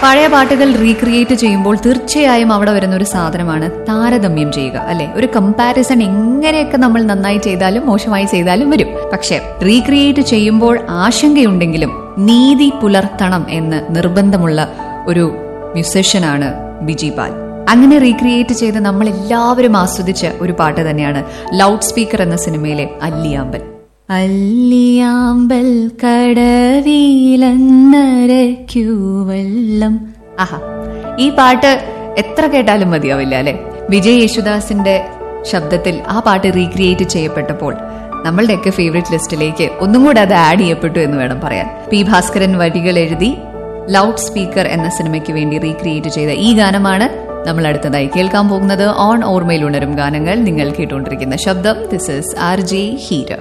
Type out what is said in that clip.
പഴയ പാട്ടുകൾ റീക്രിയേറ്റ് ചെയ്യുമ്പോൾ തീർച്ചയായും അവിടെ വരുന്ന ഒരു സാധനമാണ് താരതമ്യം ചെയ്യുക അല്ലെ ഒരു കമ്പാരിസൺ എങ്ങനെയൊക്കെ നമ്മൾ നന്നായി ചെയ്താലും മോശമായി ചെയ്താലും വരും പക്ഷെ റീക്രിയേറ്റ് ചെയ്യുമ്പോൾ ആശങ്കയുണ്ടെങ്കിലും നീതി പുലർത്തണം എന്ന് നിർബന്ധമുള്ള ഒരു മ്യൂസിഷ്യനാണ് ബിജി പാൽ അങ്ങനെ റീക്രിയേറ്റ് ചെയ്ത് നമ്മൾ എല്ലാവരും ആസ്വദിച്ച ഒരു പാട്ട് തന്നെയാണ് ലൗഡ് സ്പീക്കർ എന്ന സിനിമയിലെ അല്ലിയാമ്പൽ അല്ലിയാമ്പൽ കടവിലന്നരയ്ക്കു വെള്ളം ആഹാ ഈ പാട്ട് എത്ര കേട്ടാലും മതിയാവില്ല അല്ലെ വിജയ് യേശുദാസിന്റെ ശബ്ദത്തിൽ ആ പാട്ട് റീക്രിയേറ്റ് ചെയ്യപ്പെട്ടപ്പോൾ നമ്മളുടെയൊക്കെ ഫേവറേറ്റ് ലിസ്റ്റിലേക്ക് ഒന്നും കൂടെ അത് ആഡ് ചെയ്യപ്പെട്ടു എന്ന് വേണം പറയാൻ പി ഭാസ്കരൻ വരികൾ എഴുതി ലൗഡ് സ്പീക്കർ എന്ന സിനിമയ്ക്ക് വേണ്ടി റീക്രിയേറ്റ് ചെയ്ത ഈ ഗാനമാണ് നമ്മൾ അടുത്തതായി കേൾക്കാൻ പോകുന്നത് ഓൺ ഓർമ്മയിൽ ഉണരും ഗാനങ്ങൾ നിങ്ങൾ കേട്ടുകൊണ്ടിരിക്കുന്ന ശബ്ദം ദിസ് ഇസ് ആർ ജെ ഹീരോ